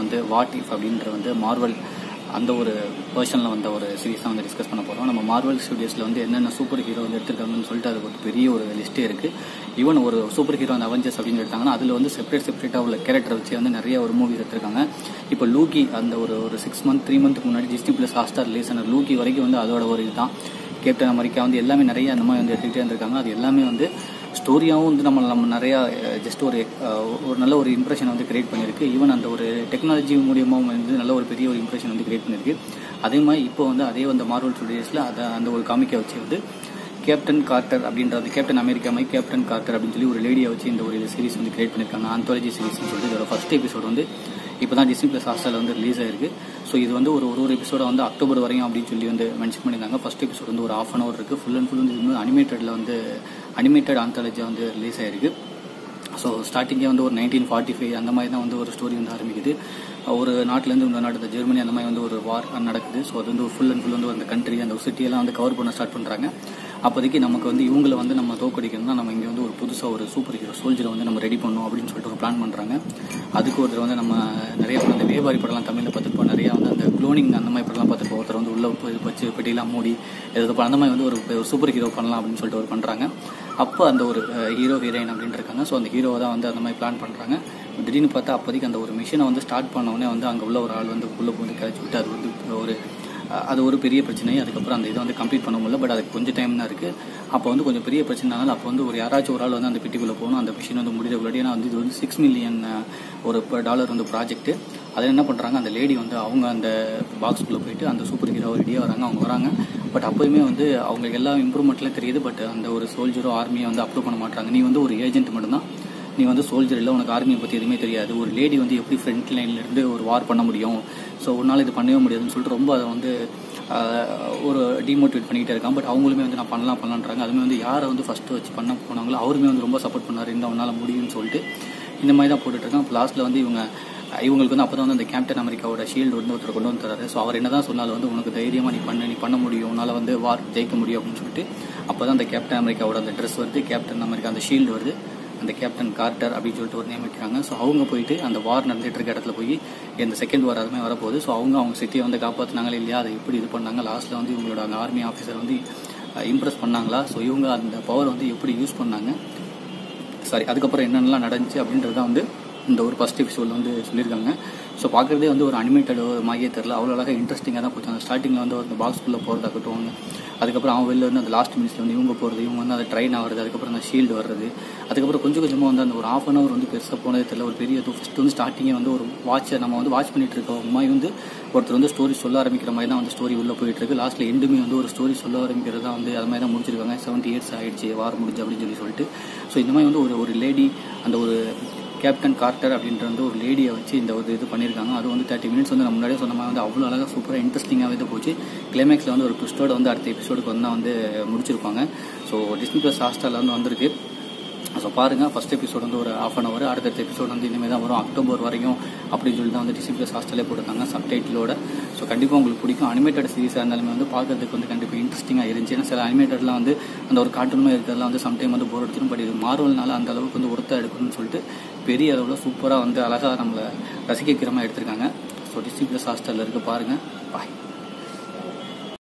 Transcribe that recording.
வந்து what if அப்படின்ற வந்து மார்வல் அந்த ஒரு வேர்ஷனில் வந்த ஒரு சீரிஸாக வந்து டிஸ்கஸ் பண்ண போகிறோம் நம்ம மார்வல் ஸ்டுடியோஸில் வந்து என்னென்ன சூப்பர் ஹீரோ வந்து எடுத்திருக்காங்கன்னு சொல்லிட்டு அதுக்கு ஒரு பெரிய ஒரு லிஸ்ட்டே இருக்குது ஈவன் ஒரு சூப்பர் ஹீரோ அந்த அவெஞ்சர்ஸ் அப்படின்னு எடுத்தாங்கன்னா அதில் வந்து செப்பரேட் செப்பரேட்டாக உள்ள கேரக்டர் வச்சு வந்து நிறைய ஒரு மூவிஸ் எடுத்திருக்காங்க இப்போ லூக்கி அந்த ஒரு ஒரு சிக்ஸ் மந்த் த்ரீ மந்த்துக்கு முன்னாடி டிஸ்னி ப்ளஸ் ஹாஸ்டார் ரிலீஸ் ஆன லூக்கி வரைக்கும் வந்து அதோட ஒரு இதுதான் கேப்டன் அமெரிக்கா வந்து எல்லாமே நிறைய அந்த மாதிரி வந்து எடுத்துக்கிட்டே இருந்திருக்காங்க அது எல்லாமே வந்து ஸ்டோரியாகவும் வந்து நம்ம நம்ம நிறையா ஜஸ்ட் ஒரு அஹ், ஒரு நல்ல ஒரு இம்ப்ரெஷன் வந்து கிரியேட் பண்ணியிருக்கு ஈவன் அந்த ஒரு டெக்னாலஜி மூலியமாக வந்து நல்ல ஒரு பெரிய ஒரு இம்ப்ரெஷன் வந்து கிரியேட் பண்ணியிருக்கு அதே மாதிரி இப்போ வந்து அதே வந்து மார்வல் ஸ்டுடியோஸில் அதை அந்த ஒரு காமிக்கை வச்சு வந்து கேப்டன் கார்ட்டர் அப்படின்றது கேப்டன் அமெரிக்கா மாதிரி கேப்டன் கார்ட்டர் அப்படின்னு சொல்லி ஒரு லேடியை வச்சு இந்த ஒரு சீரிஸ் வந்து கிரியேட் பண்ணியிருக்காங்க ஆந்தாலஜி சீரிஸ்னு சொல்லிட்டு இதோட ஃபர்ஸ்ட் எபிசோட் வந்து இப்போ தான் டிஸ்னி ப்ளஸ் ஹாஸ்டலில் வந்து ரிலீஸ் ஆயிருக்கு ஸோ இது வந்து ஒரு ஒரு ஒரு எபிசோட வந்து அக்டோபர் வரையும் அப்படின்னு சொல்லி வந்து மென்ஷன் பண்ணியிருந்தாங்க ஃபர்ஸ்ட் எபிசோட் வந்து ஒரு ஆஃப் அன் ஹவர் இருக்குது ஃபுல் அண்ட் ஃபுல் வந்து இது வந்து அனிமேட்டடில் வந்து அனிமேட்டட் ஆந்தாலஜியாக வந்து ரிலீஸ் ஆயிருக்கு ஸோ ஸ்டார்டிங்கே வந்து ஒரு நைன்டீன் ஃபார்ட்டி ஃபைவ் அந்த மாதிரி தான் வந்து ஒரு ஸ்டோரி வந்து ஆரம்பிக்குது ஒரு நாட்டிலேருந்து இன்னொரு நாட்டு இந்த ஜெர்மனி அந்த மாதிரி வந்து ஒரு வார் நடக்குது ஸோ அது வந்து ஃபுல் அண்ட் ஃபுல் வந்து அந்த கண்ட்ரி அந்த சிட்டியெல்லாம் வந்து கவர் பண்ண ஸ்டார்ட் பண்ணுறாங்க அப்போதைக்கு நமக்கு வந்து இவங்களை வந்து நம்ம தோக்கடிக்கணும்னா நம்ம இங்கே வந்து ஒரு புதுசாக ஒரு சூப்பர் ஹீரோ சோல்ஜரை வந்து நம்ம ரெடி பண்ணணும் அப்படின்னு சொல்லிட்டு ஒரு பிளான் பண்ணுறாங்க அதுக்கு ஒருத்தர் வந்து நம்ம நிறைய படம் அந்த வேபாரி படம்லாம் தமிழில் பார்த்துருப்போம் நிறையா வந்து அந்த க்ளோனிங் அந்த மாதிரி படம்லாம் பார்த்துருப்போம் ஒருத்தர் வந்து உள்ள போய் வச்சு பெட்டியெல்லாம் மூடி எது அந்த மாதிரி வந்து ஒரு ஒரு சூப்பர் ஹீரோ பண்ணலாம் அப்படின்னு சொல்லிட்டு ஒரு பண்ணுறாங்க அப்போ அந்த ஒரு ஹீரோ ஹீரோயின் அப்படின்னு இருக்காங்க ஸோ அந்த ஹீரோவை தான் வந்து அந்த மாதிரி பிளான் பண்ணுறாங்க திடீர்னு பார்த்தா அப்போதைக்கு அந்த ஒரு மிஷினை வந்து ஸ்டார்ட் பண்ண உடனே வந்து அங்கே உள்ள ஒரு ஆள் வந்து உள்ளே வந்து கிளச்சி விட்டு அது வந்து ஒரு அஹ், அது ஒரு பெரிய பிரச்சனை அதுக்கப்புறம் அந்த இதை வந்து கம்ப்ளீட் பண்ண முடியல பட் அதுக்கு கொஞ்சம் டைம் தான் இருக்குது அப்போ வந்து கொஞ்சம் பெரிய பிரச்சனைனால அப்போ வந்து ஒரு யாராச்சும் ஒரு ஆள் வந்து அந்த பெட்டிக்குள்ளே போகணும் அந்த மிஷின் வந்து முடியறதுக்குள்ளாடி ஏன்னா வந்து இது வந்து சிக்ஸ் மில்லியன் ஒரு டாலர் வந்து ப்ராஜெக்ட் அதை என்ன பண்ணுறாங்க அந்த லேடி வந்து அவங்க அந்த பாக்ஸ்குள்ளே போயிட்டு அந்த சூப்பர் ஹீரோ ரெடியாக வராங்க அவங்க வராங்க பட் அப்போயுமே வந்து அவங்களுக்கு எல்லா இம்ப்ரூவ்மெண்ட்லாம் தெரியுது பட் அந்த ஒரு சோல்ஜரோ ஆர்மியை வந்து அப்ரூவ் பண்ண மாட்டாங்க நீ வந்து ஒரு ஏஜென்ட் மட்டும்தான் நீ வந்து சோல்ஜர் இல்லை உனக்கு ஆர்மியை பற்றி எதுவுமே தெரியாது ஒரு லேடி வந்து எப்படி ஃப்ரண்ட் லைன்ல இருந்து ஒரு வார் பண்ண முடியும் ஸோ உன்னால் இது பண்ணவே முடியாதுன்னு சொல்லிட்டு ரொம்ப அதை வந்து ஆஹ், ஒரு டிமோட்டிவேட் பண்ணிக்கிட்டே இருக்கான் பட் அவங்களுமே வந்து நான் பண்ணலாம் பண்ணலான்றாங்க அதுவுமே வந்து யாரை வந்து ஃபஸ்ட்டு வச்சு பண்ண போனாங்களோ அவருமே வந்து ரொம்ப சப்போர்ட் பண்ணார் இந்த உன்னால் முடியும்னு சொல்லிட்டு இந்த மாதிரி தான் போட்டுட்டு இருக்கான் அப்போ லாஸ்ட்டில் வந்து இவங்க இவங்களுக்கு வந்து அப்போ தான் வந்து அந்த கேப்டன் அமெரிக்காவோட ஷீல்டு வந்து ஒருத்தர் கொண்டு வந்து தராரு ஸோ அவர் என்ன தான் சொன்னாலும் வந்து உனக்கு தைரியமாக நீ பண்ண நீ பண்ண முடியும் உன்னால் வந்து வார் ஜெயிக்க முடியும் அப்படின்னு சொல்லிட்டு அப்போ தான் அந்த கேப்டன் அமெரிக்காவோட அந்த ட்ரெஸ் வருது கேப்டன் அமெரிக்கா அந்த ஷீல்டு வருது அந்த கேப்டன் கார்ட்டர் அப்படின்னு சொல்லிட்டு ஒரு நேம் வைக்கிறாங்க ஸோ அவங்க போயிட்டு அந்த வார் நடந்துட்டு இருக்க இடத்துல போய் இந்த செகண்ட் வார் அதுமே வரப்போகுது ஸோ அவங்க அவங்க சிட்டியை வந்து காப்பாற்றினாங்களே இல்லையா அதை எப்படி இது பண்ணாங்க லாஸ்ட்டில் வந்து இவங்களோட அந்த ஆர்மி ஆஃபீஸர் வந்து இம்ப்ரெஸ் பண்ணாங்களா ஸோ இவங்க அந்த பவர் வந்து எப்படி யூஸ் பண்ணாங்க சாரி அதுக்கப்புறம் என்னென்னலாம் நடந்துச்சு அப்படின்றது தான் வந்து இந்த ஒரு ஃபர்ஸ்ட் எபிசோடில் வந்து சொல்லியிருக்காங்க ஸோ பார்க்குறதே வந்து ஒரு அனிமேட்டட் மாதிரியே தெரில அவ்வளோ அழகாக இன்ட்ரெஸ்டிங்காக தான் போச்சு அந்த ஸ்டார்டிங்கில் வந்து அந்த பாக்ஸ்குள்ளே போகிறதாகட்டும் அதுக்கப்புறம் அவன் வெளில வந்து அந்த லாஸ்ட் மினிட்ஸில் வந்து இவங்க போகிறது இவங்க வந்து அந்த ட்ரெயின் ஆகிறது அதுக்கப்புறம் அந்த ஷீல்டு வர்றது அதுக்கப்புறம் கொஞ்சம் கொஞ்சமாக வந்து அந்த ஒரு ஆஃப் அன் ஹவர் வந்து பெருசாக போனதே தெரியல ஒரு பெரிய ஃபஸ்ட்டு வந்து ஸ்டார்டிங்கே வந்து ஒரு வாட்சை நம்ம வந்து வாட்ச் பண்ணிட்டு இருக்கோம் மாதிரி வந்து ஒருத்தர் வந்து ஸ்டோரி சொல்ல ஆரம்பிக்கிற மாதிரி தான் வந்து ஸ்டோரி உள்ளே போயிட்டு இருக்கு லாஸ்ட்டில் எண்டுமே வந்து ஒரு ஸ்டோரி சொல்ல ஆரம்பிக்கிறது தான் வந்து அது மாதிரி தான் முடிச்சிருக்காங்க செவன்ட்டி இயர்ஸ் ஆயிடுச்சு வார் முடிஞ்சு அப்படின்னு சொல்லி சொல்லிட்டு ஸோ இந்த மாதிரி வந்து ஒரு ஒரு லேடி அந்த ஒரு கேப்டன் கார்ட்டர் அப்படின்ற வந்து ஒரு லேடியை வச்சு இந்த ஒரு இது பண்ணியிருக்காங்க அது வந்து தேர்ட்டி மினிட்ஸ் வந்து நம்ம முன்னாடியே சொன்ன மாதிரி வந்து அவ்வளோ அழகாக சூப்பராக இன்ட்ரெஸ்டிங்காகவே இது போச்சு கிளைமேக்ஸில் வந்து ஒரு ட்விஸ்டோட வந்து அடுத்த எபிசோடுக்கு வந்து வந்து முடிச்சிருப்பாங்க ஸோ டிஸ்னி ப்ளஸ் ஹாஸ்டலில் வந்து வந்திருக்கு ஸோ பாருங்கள் ஃபர்ஸ்ட் எபிசோட் வந்து ஒரு ஆஃப் அன் ஹவர் அடுத்தடுத்த எபிசோட் வந்து இனிமேல் தான் வரும் அக்டோபர் வரைக்கும் அப்படின்னு சொல்லி தான் வந்து டிஸ்னி ப்ளஸ் ஹாஸ்டலே போட்டிருக்காங்க சப்டைட்டிலோட ஸோ கண்டிப்பாக உங்களுக்கு பிடிக்கும் அனிமேட்டட் சீரிஸாக இருந்தாலுமே வந்து பார்க்கறதுக்கு வந்து கண்டிப்பாக இன்ட்ரெஸ்டிங்காக இருந்துச்சு ஏன்னா சில அனிமேட்டட்லாம் வந்து அந்த ஒரு கார்ட்டூனுமே இருக்கிறதுலாம் வந்து சம்டைம் வந்து போர் எடுத்துரும் பட் இது மார்வல்னால அந்த அளவுக்கு வந்து ஒருத்தா எடுக்கணும்னு சொல்லிட்டு பெரிய அளவில் சூப்பராக வந்து அழகாக நம்மளை ரசிக்க வைக்கிற மாதிரி எடுத்திருக்காங்க ஸோ டிஸ்னி ப்ளஸ் ஹாஸ்டலில் இருக்க பாருங்கள் பாய்